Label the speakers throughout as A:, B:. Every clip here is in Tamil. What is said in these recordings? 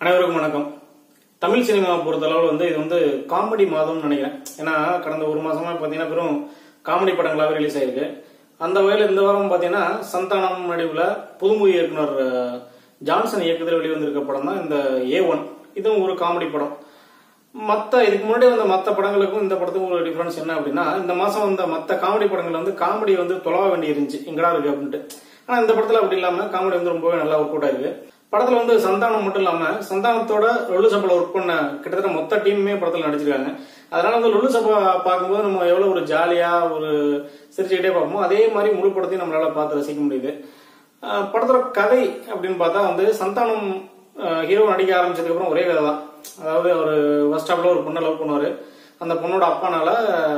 A: அனைவருக்கும் வணக்கம் தமிழ் சினிமாவை பொறுத்தளவு வந்து இது வந்து காமெடி மாதம்னு நினைக்கிறேன் ஏன்னா கடந்த ஒரு மாசமா பாத்தீங்கன்னா வெறும் காமெடி படங்களாவே ரிலீஸ் ஆயிருக்கு அந்த வகையில் இந்த வாரம் பாத்தீங்கன்னா சந்தானம் நடிவுல புதுமுக இயக்குனர் அஹ், ஜான்சன் இயக்கத்தில் வெளிவந்திருக்க படம் தான் இந்த ஏ ஒன் இதுவும் ஒரு காமெடி படம் மத்த இதுக்கு முன்னாடி வந்த மத்த படங்களுக்கும் இந்த படத்துக்கும் ஒரு டிஃபரன்ஸ் என்ன அப்படின்னா இந்த மாசம் வந்த மத்த காமெடி படங்கள் வந்து காமெடி வந்து தொலைவ வேண்டி இருந்துச்சு எங்கடா இருக்கு அப்படின்ட்டு ஆனா இந்த படத்துல அப்படி இல்லாம காமெடி வந்து ரொம்பவே நல்லா ஒர்க் அவுட் ஆயிருக்கு படத்துல வந்து சந்தானம் மட்டும் இல்லாம சந்தானத்தோட லொல்லு சபால ஒர்க் பண்ண கிட்டத்தட்ட மொத்த டீமுமே படத்துல நடிச்சிருக்காங்க அதனால வந்து லொல்லு சபா பார்க்கும்போது நம்ம எவ்வளவு ஒரு ஜாலியா ஒரு சிரிச்சுக்கிட்டே பார்ப்போமோ அதே மாதிரி முழு படத்தையும் நம்மளால பார்த்து ரசிக்க முடியுது அஹ் படத்தோட கதை அப்படின்னு பார்த்தா வந்து சந்தானம் ஹீரோ நடிக்க ஆரம்பிச்சதுக்கு அப்புறம் ஒரே கதை தான் அதாவது அவர் ஃபர்ஸ்ட் ஹாப்ல ஒரு பொண்ணை லவ் பண்ணுவாரு அந்த பொண்ணோட அப்பானால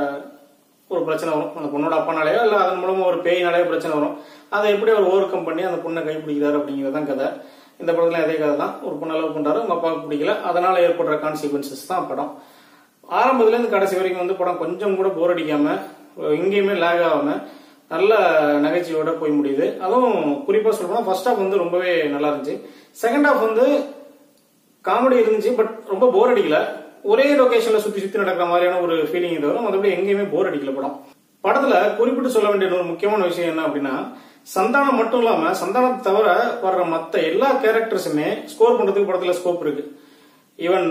A: ஒரு பிரச்சனை வரும் அந்த பொண்ணோட அப்பானாலேயோ இல்ல அதன் மூலமா ஒரு பேயினாலேயோ பிரச்சனை வரும் அதை எப்படி அவர் ஓவர் கம் பண்ணி அந்த பொண்ணை கைப்பிடிக்கிறாரு அப்படிங்கிறது தான் கதை இந்த படத்துல அதே கதை தான் ஒரு பொண்ணை லவ் பண்றாரு உங்க அப்பாவுக்கு பிடிக்கல அதனால ஏற்படுற கான்சிக்வன்சஸ் தான் படம் ஆரம்பத்துல இருந்து கடைசி வரைக்கும் வந்து படம் கொஞ்சம் கூட போர் அடிக்காம எங்கேயுமே லேக் ஆகாம நல்ல நகைச்சுவையோட போய் முடியுது அதுவும் குறிப்பா சொல்லணும்னா ஃபர்ஸ்ட் ஹாஃப் வந்து ரொம்பவே நல்லா இருந்துச்சு செகண்ட் ஹாஃப் வந்து காமெடி இருந்துச்சு பட் ரொம்ப போர் அடிக்கல ஒரே லொகேஷன்ல சுத்தி சுத்தி நடக்கிற மாதிரியான ஒரு ஃபீலிங் தவிர மற்றபடி எங்கேயுமே போர் அடிக்கல படம் படத்துல குறிப்பிட்டு சொல்ல வேண்டிய ஒரு முக்கியமான விஷயம் என்ன அப்படின்னா சந்தானம் மட்டும் இல்லாம சந்தானத்தை தவிர வர்ற மத்த எல்லா கேரக்டர்ஸுமே ஸ்கோர் பண்றதுக்கு படத்துல ஸ்கோப் இருக்கு ஈவன்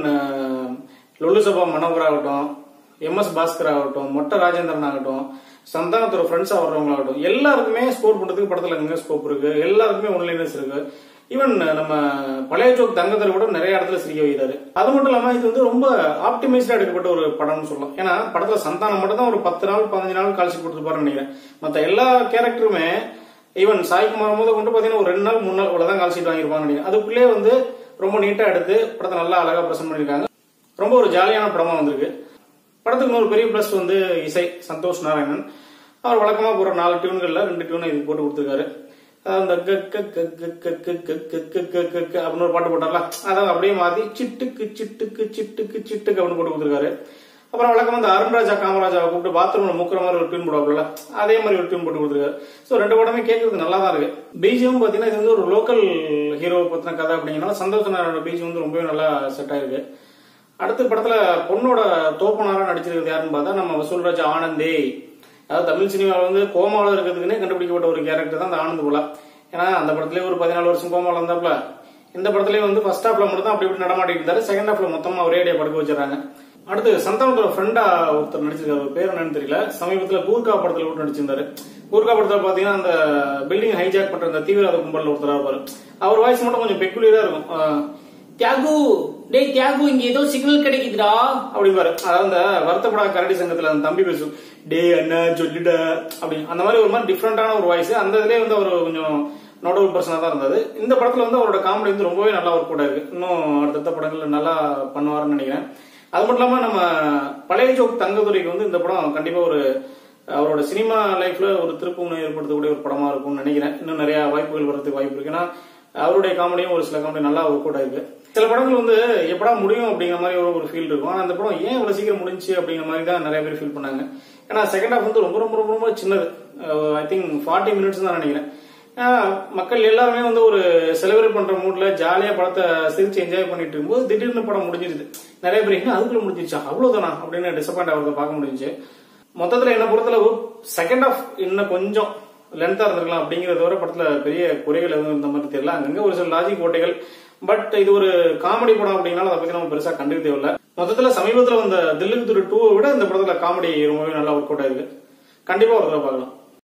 A: லொல்லு சபா மனோகர் ஆகட்டும் எம் எஸ் பாஸ்கர் ஆகட்டும் மொட்டை ராஜேந்திரன் ஆகட்டும் சந்தானத்தோட ஃப்ரெண்ட்ஸா வர்றவங்களாகட்டும் எல்லாருக்குமே ஸ்கோர் பண்றதுக்கு படத்துல எங்க ஸ்கோப் இருக்கு எல்லாருக்குமே ஒன்லைனர்ஸ் இருக்கு ஈவன் நம்ம பழைய ஜோக் தங்கத்தர் கூட நிறைய இடத்துல சிரிக்க வைக்கிறாரு அது மட்டும் இல்லாம இது வந்து ரொம்ப ஆப்டிமைஸ்டா எடுக்கப்பட்ட ஒரு படம்னு சொல்லலாம் ஏன்னா படத்துல சந்தானம் மட்டும் தான் ஒரு பத்து நாள் பதினஞ்சு நாள் கால்சி கொடுத்துருப்பாருன்னு நினைக்கிறேன் மத்த எல்லா கேரக்டருமே ஈவன் சாய்குமார் போது கொண்டு பாத்தீங்கன்னா ஒரு ரெண்டு நாள் மூணு நாள் இவ்வளவுதான் கால் ஷீட் வாங்கியிருப்பாங்க நினைக்கிறேன் அதுக்குள்ளே வந்து ரொம்ப நீட்டா எடுத்து படத்தை நல்லா அழகா பிரசன்ட் பண்ணிருக்காங்க ரொம்ப ஒரு ஜாலியான படமா வந்திருக்கு படத்துக்கு இன்னொரு பெரிய பிளஸ் வந்து இசை சந்தோஷ் நாராயணன் அவர் வழக்கமா போற நாலு டியூன்கள்ல ரெண்டு டியூனை இதுக்கு போட்டு கொடுத்துருக்காரு அதாவது அந்த க க க க க க க க க க க க அப்படின்னு ஒரு பாட்டு போட்டார்ல அதை அப்படியே மாத்தி சிட்டுக்கு சிட்டுக்கு சிட்டுக்கு சிட்டுக்கு அப்படின்னு போட்டு கொடுத்துருக்காரு அப்புறம் வழக்கமா இந்த அருண்ராஜா காமராஜாவை கூப்பிட்டு பாத்ரூம்ல முக்கிற மாதிரி ஒரு டியூன் போடுவாங்கல்ல அதே மாதிரி ஒரு டியூன் போட்டு கொடுத்துருக்காரு சோ ரெண்டு படமே கேட்கறது நல்லா தான் இருக்கு பீஜியம் பாத்தீங்கன்னா இது வந்து ஒரு லோக்கல் ஹீரோ பத்தின கதை அப்படிங்கிறனால சந்தோஷ் நாராயணோட பீஜம் வந்து ரொம்பவே நல்லா செட் ஆயிருக்கு அடுத்த படத்துல பொண்ணோட தோப்பனாரா நடிச்சிருக்கிறது யாருன்னு பார்த்தா நம்ம வசூல்ராஜ் ஆனந்தே அதாவது தமிழ் சினிமாவில் வந்து கோமாவில் இருக்கிறதுக்குன்னே கண்டுபிடிக்கப்பட்ட ஒரு கேரக்டர் தான் அந்த ஆனந்த் குலா ஏன்னா அந்த படத்துலயே ஒரு பதினாலு வருஷம் கோமாவில் இருந்தாப்ல இந்த படத்துலயே வந்து ஃபர்ஸ்ட் ஹாப்ல மட்டும் தான் அப்படி இப்படி நடமாட்டிட்டு இருந்தாரு செகண்ட் ஹாப்ல மொத்தமா ஒரே அடியா படுக்க வச்சிடறாங்க அடுத்து சந்தானத்தோட ஃப்ரெண்டா ஒருத்தர் நடிச்சிருக்காரு அவர் பேர் என்னன்னு தெரியல சமீபத்துல கூர்கா படத்துல கூட நடிச்சிருந்தாரு கூர்கா படத்துல பாத்தீங்கன்னா அந்த பில்டிங் ஹைஜாக் பண்ற அந்த தீவிரவாத கும்பல் ஒருத்தரா இருப்பாரு அவர் வாய்ஸ் மட்டும் கொஞ்சம் பெக்குலியரா இருக்கும் ஆஹ், தியாகு டேய் தியாகு இங்க ஏதோ சிக்னல் கிடைக்குதுடா அப்படிம்பாரு அதாவது அந்த வருத்தப்படாத கரடி சங்கத்துல அந்த தம்பி பேசும் டேய் அண்ணா சொல்லிட அப்படி அந்த மாதிரி ஒரு மாதிரி டிஃப்ரெண்டான ஒரு வாய்ஸ் அந்த இதுலயே வந்து அவர் கொஞ்சம் நோட்டபிள் பர்சனா தான் இருந்தது இந்த படத்துல வந்து அவரோட காமெடி வந்து ரொம்பவே நல்லா ஒர்க் அவுட் ஆயிருக்கு இன்னும் அடுத்தடுத்த படங்கள்ல நல்லா பண்ணுவாருன்னு நினைக்கிறேன் அது மட்டும் இல்லாம நம்ம பழைய ஜோக் தங்கதுரைக்கு வந்து இந்த படம் கண்டிப்பா ஒரு அவரோட சினிமா லைஃப்ல ஒரு திருப்புமுனை ஏற்படுத்தக்கூடிய ஒரு படமா இருக்கும்னு நினைக்கிறேன் இன்னும் நிறைய வாய்ப்புகள் வரதுக்கு வாய்ப்பு இருக்கு ஏன்னா அவருடைய காமெடியும் ஒரு சில காமெடி நல்லா ஒர்க் அவுட் ஆயிருக்கு சில படங்கள் வந்து எப்படா முடியும் அப்படிங்கிற மாதிரி ஒரு- ஒரு ஃபீல் இருக்கும் ஆனா அந்த படம் ஏன் இவ்வளவு சீக்கிரம் முடிஞ்சு அப்படிங்கிற மாதிரி தான் நிறைய பேர் ஃபீல் பண்ணாங்க ஏன்னா செகண்ட் ஹாஃப் வந்து ரொம்ப ரொம்ப ரொம்ப ரொம்ப சின்னது ஐ திங்க் ஃபார்ட்டி மினிட்ஸ் தான் நினைக்கிறேன் ஏன்னா, மக்கள் எல்லாருமே வந்து ஒரு செலிப்ரேட் பண்ற மூட்ல ஜாலியா படத்தை சிரிச்சு என்ஜாய் பண்ணிட்டு இருக்கும்போது திடீர்னு படம் முடிஞ்சிருது நிறைய பேர் என்ன அதுக்குள்ள முடிஞ்சிருச்சா அவ்வளவுதானா அப்படின்னு டிசப்பாயிண்ட் ஆகிறத பார்க்க முடிஞ்சுச்சு மொத்தத்துல என்ன பொறுத்தளவு செகண்ட் ஹாஃப் இன்னும் கொஞ்சம் லென்த்தா இருந்திருக்கலாம் அப்படிங்கறத வர படத்துல பெரிய குறைகள் எதுவும் இருந்த மாதிரி தெரியல அங்கங்க ஒரு சில லாஜிக் ஓட்டைகள் பட் இது ஒரு காமெடி படம் அப்படிங்கனால அதை பத்தி நம்ம பெருசா கண்டுக்க தேவையில்ல மொத்தத்துல சமீபத்துல வந்த தில்லுக்கு துரு டூவை விட இந்த படத்துல காமெடி ரொம்பவே நல்லா ஒர்க் அவுட் ஆயிருக்கு கண்டிப்பா ஒரு தடவை பார்க்கலாம்